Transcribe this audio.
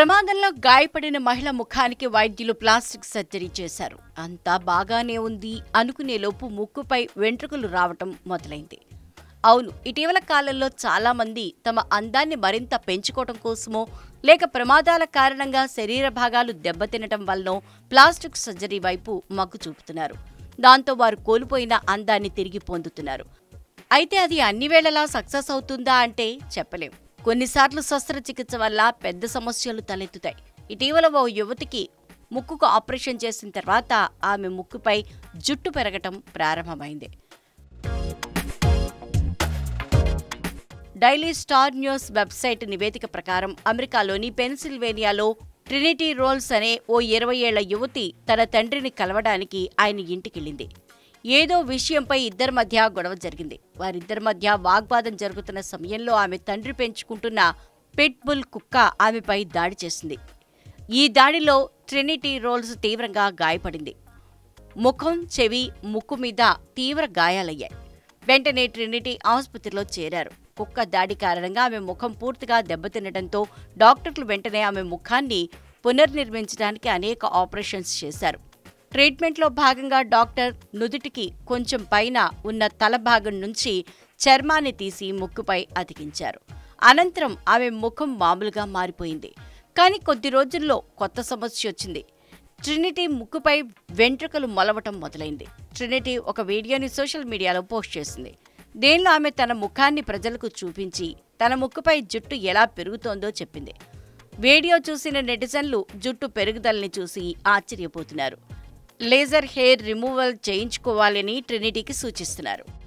ప్రమాదంలో గాయపడిన మహిళ ముఖానికి వైద్యులు ప్లాస్టిక్ సర్జరీ చేశారు అంతా బాగానే ఉంది అనుకునే లోపు ముక్కుపై వెంట్రుకలు రావటం మొదలైంది అవును ఇటీవల కాలంలో చాలా మంది తమ అందాన్ని మరింత పెంచుకోవటం కోసమో లేక ప్రమాదాల కారణంగా శరీర భాగాలు దెబ్బతినటం వల్లనో ప్లాస్టిక్ సర్జరీ వైపు మగ్గు చూపుతున్నారు దాంతో వారు కోల్పోయిన అందాన్ని తిరిగి పొందుతున్నారు అయితే అది అన్ని వేళలా సక్సెస్ అవుతుందా అంటే చెప్పలేం కొన్నిసార్లు శస్త్రచికిత్స వల్ల పెద్ద సమస్యలు తలెత్తుతాయి ఇటీవల ఓ యువతికి ముక్కుకు ఆపరేషన్ చేసిన తర్వాత ఆమె ముక్కుపై జుట్టు పెరగటం ప్రారంభమైంది డైలీ స్టార్ న్యూస్ వెబ్సైట్ నివేదిక ప్రకారం అమెరికాలోని పెన్సిల్వేనియాలో ట్రినిటీ రోల్స్ అనే ఓ ఇరవై ఏళ్ల యువతి తన తండ్రిని కలవడానికి ఆయన ఇంటికెళ్ళింది ఏదో విషయంపై ఇద్దరి మధ్య గొడవ జరిగింది వారిద్దరి మధ్య వాగ్వాదం జరుగుతున్న సమయంలో ఆమె తండ్రి పెంచుకుంటున్న పిట్ బుల్ కుక్క ఆమెపై దాడి చేసింది ఈ దాడిలో ట్రినిటీ రోల్స్ తీవ్రంగా గాయపడింది ముఖం చెవి ముక్కు మీద తీవ్ర గాయాలయ్యాయి వెంటనే ట్రినిటీ ఆసుపత్రిలో చేరారు కుక్క దాడి కారణంగా ఆమె ముఖం పూర్తిగా దెబ్బతినడంతో డాక్టర్లు వెంటనే ఆమె ముఖాన్ని పునర్నిర్మించడానికి అనేక ఆపరేషన్స్ చేశారు ట్రీట్మెంట్లో భాగంగా డాక్టర్ నుదుటికి కొంచెం పైన ఉన్న తల భాగం నుంచి చర్మాన్ని తీసి ముక్కుపై అతికించారు అనంతరం ఆమె ముఖం మామూలుగా మారిపోయింది కానీ కొద్ది రోజుల్లో కొత్త సమస్య వచ్చింది ట్రినిటీ ముక్కుపై వెంట్రుకలు మొలవటం మొదలైంది ట్రినిటీ ఒక వీడియోని సోషల్ మీడియాలో పోస్ట్ చేసింది దీనిలో ఆమె తన ముఖాన్ని ప్రజలకు చూపించి తన ముక్కుపై జుట్టు ఎలా పెరుగుతోందో చెప్పింది వీడియో చూసిన నెటిజన్లు జుట్టు పెరుగుదలని చూసి ఆశ్చర్యపోతున్నారు లేజర్ హెయిర్ రిమూవల్ చేయించుకోవాలని ట్రినిటీకి సూచిస్తున్నారు